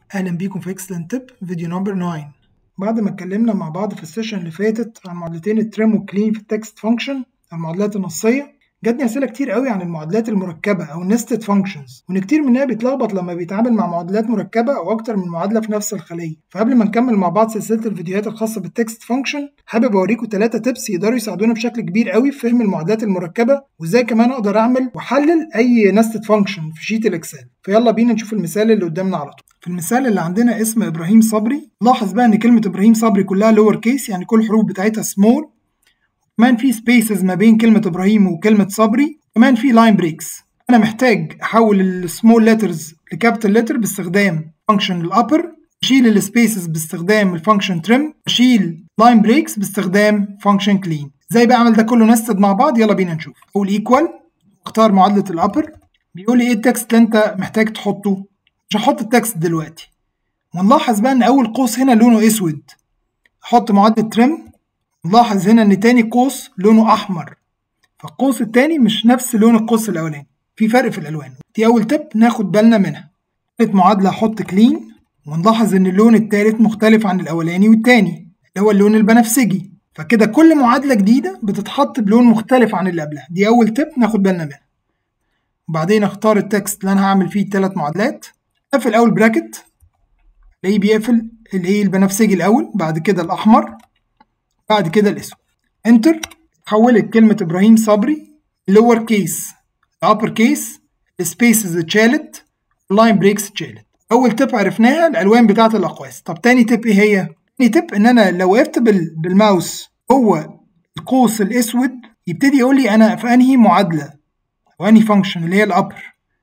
اهلا بيكم في اكسلنت تيب فيديو نمبر 9 بعد ما اتكلمنا مع بعض في السيشن اللي فاتت عن معادلتين الترم والكلين في التكست فانكشن المعادلات النصيه جاتني اسئله كتير قوي عن المعادلات المركبه او النستد فانكشنز وان كتير منها بيتلخبط لما بيتعامل مع معادلات مركبه او اكتر من معادله في نفس الخليه فقبل ما نكمل مع بعض سلسله الفيديوهات الخاصه بالتكست فانكشن حابب اوريكم ثلاثه تيبس يقدروا يساعدونا بشكل كبير قوي في فهم المعادلات المركبه وازاي كمان اقدر اعمل واحلل اي نستد فانكشن في شيت الاكسل فيلا بينا نشوف المثال اللي قدامنا على طول في المثال اللي عندنا اسم ابراهيم صبري لاحظ بقى ان كلمه ابراهيم صبري كلها لور كيس يعني كل الحروف بتاعتها سمول كمان في سبيسز ما بين كلمه ابراهيم وكلمه صبري كمان في لاين بريكس انا محتاج احول السمول ليترز لكابيتال ليتر باستخدام فانكشن الابر اشيل السبيسز باستخدام الفانكشن ترم اشيل لاين بريكس باستخدام فانكشن كلين ازاي بقى اعمل ده كله نستد مع بعض يلا بينا نشوف اقول ايكوال اختار معادله الابر بيقول لي ايه التكست اللي انت محتاج تحطه مش هحط التكست دلوقتي ونلاحظ بقى ان اول قوس هنا لونه اسود احط معادله ترم نلاحظ هنا ان تاني قوس لونه احمر فالقوس التاني مش نفس لون القوس الاولاني في فرق في الالوان دي اول تip ناخد بالنا منها تالت معادله احط كلين ونلاحظ ان اللون التالت مختلف عن الاولاني والتاني اللي هو اللون البنفسجي فكده كل معادله جديده بتتحط بلون مختلف عن اللي قبلها دي اول تip ناخد بالنا منها وبعدين اختار التكست اللي انا هعمل فيه الثلاث معادلات اقفل اول براكت الاقيه بيقفل الايه البنفسجي الاول بعد كده الاحمر بعد كده الاسود انتر حولت كلمة إبراهيم صبري لور كيس upper كيس السبيسز اتشالت اللاين بريكس اتشالت أول تip عرفناها الألوان بتاعة الأقواس طب تاني تip إيه هي؟ تاني تip إن أنا لو وقفت بالماوس جوه القوس الأسود يبتدي يقول لي أنا في أنهي معادلة أو أنهي فانكشن اللي هي الأبر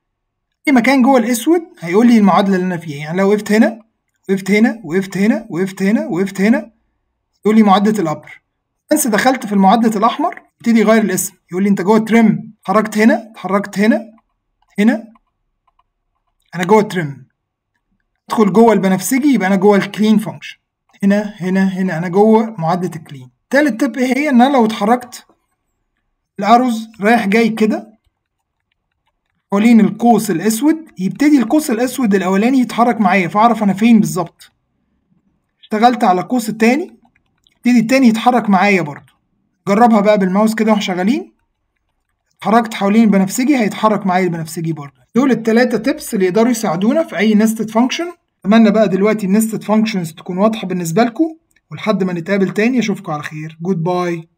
أي مكان جوه الأسود هيقول لي المعادلة اللي أنا فيها يعني لو وقفت هنا وقفت هنا وقفت هنا وقفت هنا وقفت هنا يقول لي معادلة الأبر بس دخلت في المعدل الاحمر يبتدي يغير الاسم يقول لي انت جوه ترم اتحركت هنا اتحركت هنا هنا انا جوه ترم ادخل جوه البنفسجي يبقى انا جوه الكلين فانكشن هنا هنا هنا انا جوه معادله الكلين تالت تip ايه هي ان انا لو اتحركت الاروز رايح جاي كده حوالين القوس الاسود يبتدي القوس الاسود الاولاني يتحرك معايا فاعرف انا فين بالظبط اشتغلت على القوس التاني يبتدي التاني يتحرك معايا برضو جربها بقى بالماوس كده واحنا شغالين اتحركت حوالين البنفسجي هيتحرك معايا البنفسجي برضو دول التلاتة تيبس اللي يقدروا يساعدونا في اي نستد فانكشن اتمنى بقى دلوقتي النستد فانكشنز تكون واضحة بالنسبة لكم ولحد ما نتقابل تاني اشوفكم على خير جود باي